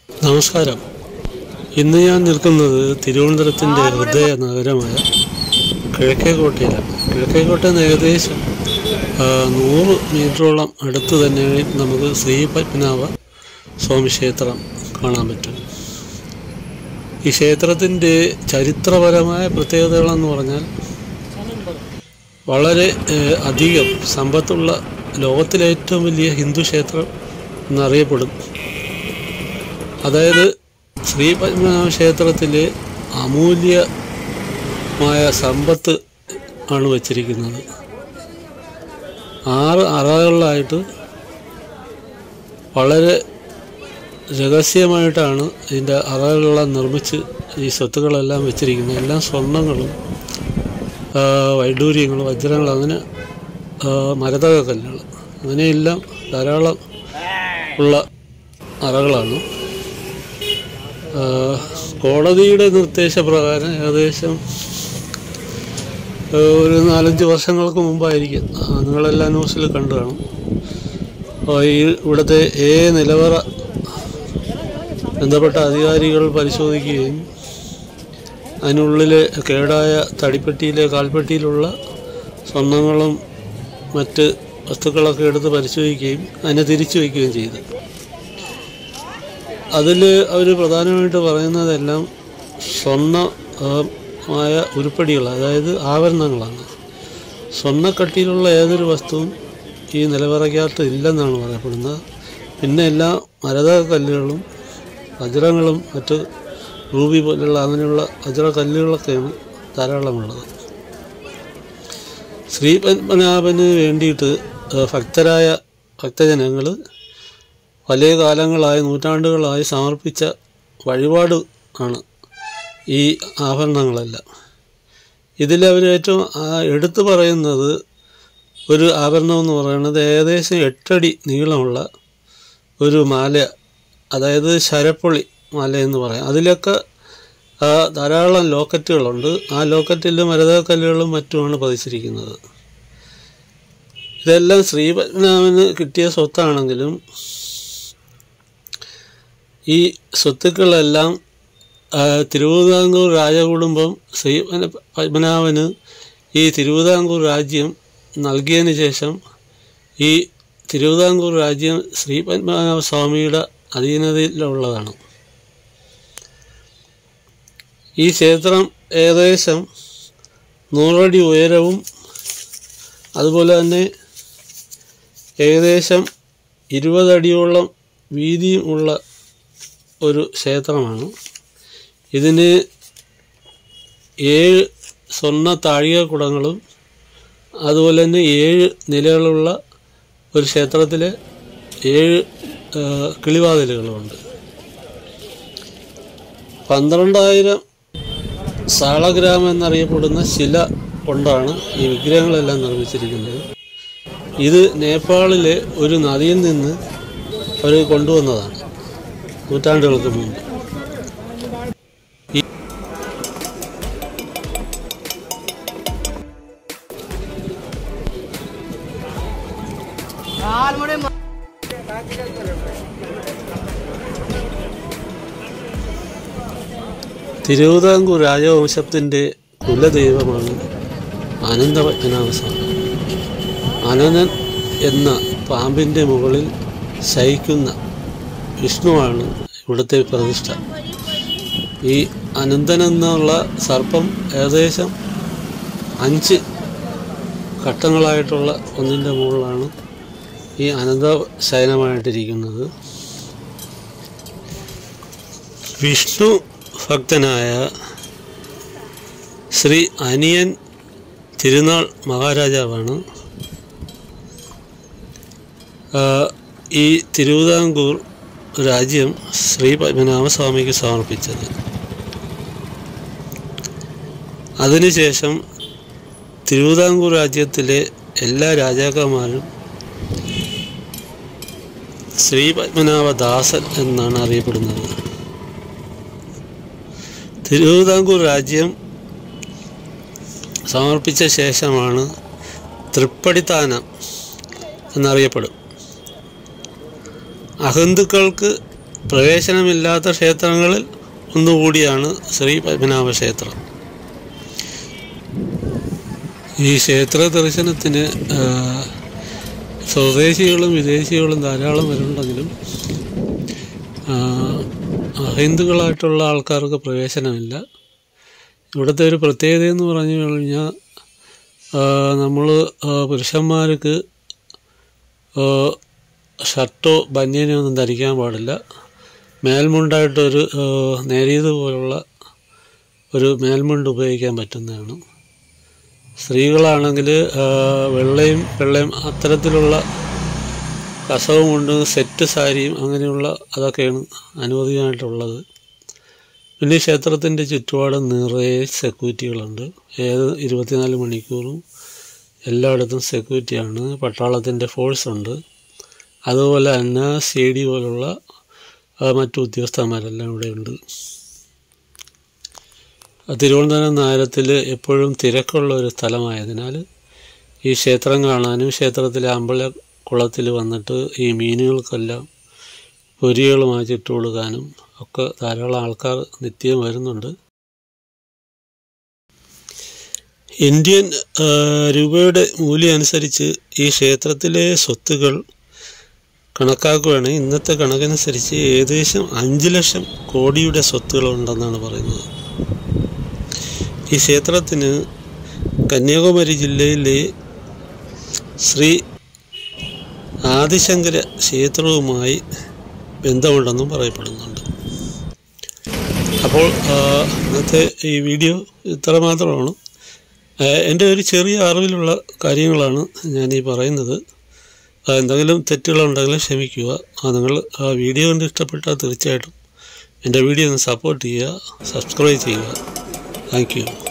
നമസ്കാരം ഇന്ന് ഞാൻ നിൽക്കുന്നത് തിരുവനന്തപുരത്തിൻ്റെ ഹൃദയ നഗരമായ കിഴക്കേക്കോട്ടയിലാണ് കിഴക്കേക്കോട്ടയിൽ നിന്ന് ഏകദേശം ആ, നൂറ് മീറ്ററോളം അടുത്ത് തന്നെ നമുക്ക് ശ്രീ പത്മനാഭ സ്വാമി ക്ഷേത്രം കാണാൻ പറ്റും ഈ ക്ഷേത്രത്തിൻ്റെ ചരിത്രപരമായ പ്രത്യേകതകളെന്ന് പറഞ്ഞാൽ വളരെ ഏഹ്, അധികം സമ്പത്തുള്ള ലോകത്തിലെ ഏറ്റവും വലിയ ഹിന്ദു ക്ഷേത്രം എന്നറിയപ്പെടും അതായത് ശ്രീ പത്മനാഭ ക്ഷേത്രത്തിലെ അമൂല്യമായ സമ്പത്ത് ആണ് വച്ചിരിക്കുന്നത് ആറ് അറകളിലായിട്ട് വളരെ രഹസ്യമായിട്ടാണ് ഇതിൻ്റെ അറകളെല്ലാം നിർമ്മിച്ച് ഈ സ്വത്തുക്കളെല്ലാം വെച്ചിരിക്കുന്നത് എല്ലാം സ്വർണ്ണങ്ങളും ആ, വൈഡൂര്യങ്ങൾ വജ്രങ്ങൾ അങ്ങനെ ആ, മരതക കല്ലുകൾ അങ്ങനെയെല്ലാം ധാരാളം ഉള്ള അറകളാണ് ആ, കോടതിയുടെ നിർദ്ദേശപ്രകാരം ഏകദേശം ആ, ഒരു നാലഞ്ച് വർഷങ്ങൾക്ക് മുമ്പായിരിക്കും ആ, നിങ്ങളെല്ലാം ന്യൂസിൽ കണ്ടു കാണും ആ, ഈ ഇവിടുത്തെ ഏ നിലവറ ബന്ധപ്പെട്ട അധികാരികൾ പരിശോധിക്കുകയും അതിനുള്ളിൽ കേടായ തടിപ്പെട്ടിയിലെ കാൽപ്പെട്ടിയിലുള്ള സ്വർണ്ണങ്ങളും മറ്റ് വസ്തുക്കളൊക്കെ എടുത്ത് പരിശോധിക്കുകയും അതിനെ തിരിച്ചു വയ്ക്കുകയും ചെയ്തു അതിൽ അവർ പ്രധാനമായിട്ട് പറയുന്നതെല്ലാം സ്വർണ്ണമായ ഉരുപ്പടികൾ അതായത് ആഭരണങ്ങളാണ് സ്വർണ്ണക്കട്ടിയിലുള്ള ഏതൊരു വസ്തുവും ഈ നിലവറയ്ക്കകത്ത് ഇല്ലെന്നാണ് പറയപ്പെടുന്നത് പിന്നെ എല്ലാ മരത കല്ലുകളും വജ്രങ്ങളും മറ്റ് റൂബി പോലുള്ള അങ്ങനെയുള്ള വജ്ര കല്ലുകളൊക്കെയാണ് ധാരാളമുള്ളത് ശ്രീ പത്മനാഭന് വേണ്ടിയിട്ട് ഏഹ്, ഭക്തരായ ഭക്തജനങ്ങൾ വലിയ കാലങ്ങളായി നൂറ്റാണ്ടുകളായി സമർപ്പിച്ച വഴിപാട് ആണ് ഈ ആഭരണങ്ങളെല്ലാം ഇതിൽ അവർ ഏറ്റവും ആ, എടുത്തു പറയുന്നത് ഒരു ആഭരണം എന്ന് പറയുന്നത് ഏകദേശം എട്ടടി നീളമുള്ള ഒരു മാല അതായത് ശരപ്പൊളി മാല എന്ന് പറയാം അതിലൊക്കെ ആ, ധാരാളം ലോക്കറ്റുകളുണ്ട് ആ ലോക്കറ്റിൽ മരതകല്ലുകളും മറ്റുമാണ് പതിച്ചിരിക്കുന്നത് ഇതെല്ലാം ശ്രീപത്മനാഭന് കിട്ടിയ സ്വത്താണെങ്കിലും ഈ സ്വത്തുക്കളെല്ലാം ആ, തിരുവിതാംകൂർ രാജകുടുംബം ശ്രീ പത്മനാഭന് ഈ തിരുവിതാംകൂർ രാജ്യം നൽകിയതിന് ശേഷം ഈ തിരുവിതാംകൂർ രാജ്യം ശ്രീ പത്മനാഭ സ്വാമിയുടെ അധീനതയിലുള്ളതാണ് ഈ ക്ഷേത്രം ഏകദേശം നൂറടി ഉയരവും അതുപോലെ തന്നെ ഏകദേശം ഇരുപതടിയോളം വീതിയും ഉള്ള ഒരു ക്ഷേത്രമാണ് ഇതിന് ഏഴ് സ്വർണ്ണ താഴികക്കുടങ്ങളും അതുപോലെ തന്നെ ഏഴ് നിലകളുള്ള ഒരു ക്ഷേത്രത്തിൽ ഏഴ് ആ, കിളിവാതിലുകളുമുണ്ട് പന്ത്രണ്ടായിരം സാളഗ്രാമം എന്നറിയപ്പെടുന്ന ശില കൊണ്ടാണ് ഈ വിഗ്രഹങ്ങളെല്ലാം നിർമ്മിച്ചിരിക്കുന്നത് ഇത് നേപ്പാളിലെ ഒരു നദിയിൽ നിന്ന് അവർ കൊണ്ടുവന്നതാണ് നൂറ്റാണ്ടുകൾക്ക് മുമ്പ് തിരുവിതാംകൂർ രാജവംശത്തിൻ്റെ കുലദൈവമാണ് അനന്തപത്മനാഭസ്വാമി അനനൻ എന്ന പാമ്പിൻ്റെ മുകളിൽ ശയിക്കുന്ന വിഷ്ണുവാണ് ഇവിടുത്തെ പ്രതിഷ്ഠ ഈ അനന്തൻ എന്നുള്ള സർപ്പം ഏകദേശം അഞ്ച് ഘട്ടങ്ങളായിട്ടുള്ള ഒന്നിൻ്റെ മുകളിലാണ് ഈ അനന്ത ശയനമായിട്ടിരിക്കുന്നത് വിഷ്ണു ഭക്തനായ ശ്രീ അനിയൻ തിരുനാൾ മഹാരാജാവാണ് ആ, ഈ തിരുവിതാംകൂർ രാജ്യം ശ്രീ പത്മനാഭസ്വാമിക്ക് സമർപ്പിച്ചത് അതിനുശേഷം തിരുവിതാംകൂർ രാജ്യത്തിലെ എല്ലാ രാജാക്കന്മാരും ശ്രീ പത്മനാഭദാസൻ എന്നാണ് അറിയപ്പെടുന്നത് തിരുവിതാംകൂർ രാജ്യം സമർപ്പിച്ച ശേഷമാണ് തൃപ്പടിത്താനം എന്നറിയപ്പെടും അഹന്തുക്കൾക്ക് പ്രവേശനമില്ലാത്ത ക്ഷേത്രങ്ങളിൽ ഒന്നുകൂടിയാണ് ശ്രീ പത്മനാഭ ക്ഷേത്രം ഈ ക്ഷേത്ര ദർശനത്തിന് ആ, സ്വദേശികളും വിദേശികളും ധാരാളം വരുന്നുണ്ടെങ്കിലും ആ, അഹിന്ദുക്കളായിട്ടുള്ള ആൾക്കാർക്ക് പ്രവേശനമില്ല ഇവിടുത്തെ ഒരു പ്രത്യേകത എന്ന് പറഞ്ഞു കഴിഞ്ഞാൽ നമ്മൾ പുരുഷന്മാർക്ക് ആ, ഷർട്ടോ ബനിയനോ ഒന്നും ധരിക്കാൻ പാടില്ല മേൽമുണ്ടായിട്ടൊരു ആ, നേരിയത് പോലുള്ള ഒരു മേൽമുണ്ട് ഉപയോഗിക്കാൻ പറ്റുന്നതാണ് സ്ത്രീകളാണെങ്കിൽ വെള്ളയും വെള്ളയും അത്തരത്തിലുള്ള കസവും കൊണ്ട് സെറ്റ് സാരിയും അങ്ങനെയുള്ള അതൊക്കെയാണ് അനുമതിയായിട്ടുള്ളത് പിന്നെ ഈ ക്ഷേത്രത്തിൻ്റെ ചുറ്റുപാടും നിറയെ സെക്യൂരിറ്റികളുണ്ട് ഏത് ഇരുപത്തിനാല് മണിക്കൂറും എല്ലായിടത്തും സെക്യൂരിറ്റിയാണ് പട്ടാളത്തിൻ്റെ ഫോഴ്സ് ഉണ്ട് അതുപോലെ തന്നെ സി ഡി പോലുള്ള ആ, മറ്റു ഉദ്യോഗസ്ഥന്മാരെല്ലാം ഇവിടെയുണ്ട് തിരുവനന്തപുരം നഗരത്തിൽ എപ്പോഴും തിരക്കുള്ള ഒരു സ്ഥലമായതിനാൽ ഈ ക്ഷേത്രം കാണാനും ക്ഷേത്രത്തിലെ അമ്പലക്കുളത്തിൽ വന്നിട്ട് ഈ മീനുകൾക്കെല്ലാം പൊരികളുമായി ചുറ്റു കൊടുക്കാനും ഒക്കെ ധാരാളം ആൾക്കാർ നിത്യം വരുന്നുണ്ട് ഇന്ത്യൻ ആ, രൂപയുടെ മൂല്യം അനുസരിച്ച് ഈ ക്ഷേത്രത്തിലെ സ്വത്തുകൾ കണക്കാക്കുകയാണെങ്കിൽ ഇന്നത്തെ കണക്കനുസരിച്ച് ഏകദേശം അഞ്ച് ലക്ഷം കോടിയുടെ സ്വത്തുകളുണ്ടെന്നാണ് പറയുന്നത് ഈ ക്ഷേത്രത്തിന് കന്യാകുമാരി ജില്ലയിലെ ശ്രീ ആദിശങ്കര ക്ഷേത്രവുമായി ബന്ധമുണ്ടെന്നും പറയപ്പെടുന്നുണ്ട് അപ്പോൾ ആ, ഇന്നത്തെ ഈ വീഡിയോ ഇത്ര മാത്രമാണ് ആ, എൻ്റെ ഒരു ചെറിയ അറിവിലുള്ള കാര്യങ്ങളാണ് ഞാൻ ഈ പറയുന്നത് ആ, എന്തെങ്കിലും തെറ്റുകളുണ്ടെങ്കിൽ ക്ഷമിക്കുക ആ, നിങ്ങൾ ആ വീഡിയോ കണ്ട് ഇഷ്ടപ്പെട്ടാൽ തീർച്ചയായിട്ടും എൻ്റെ വീഡിയോ ഒന്ന് സപ്പോർട്ട് ചെയ്യുക സബ്സ്ക്രൈബ് ചെയ്യുക താങ്ക് യു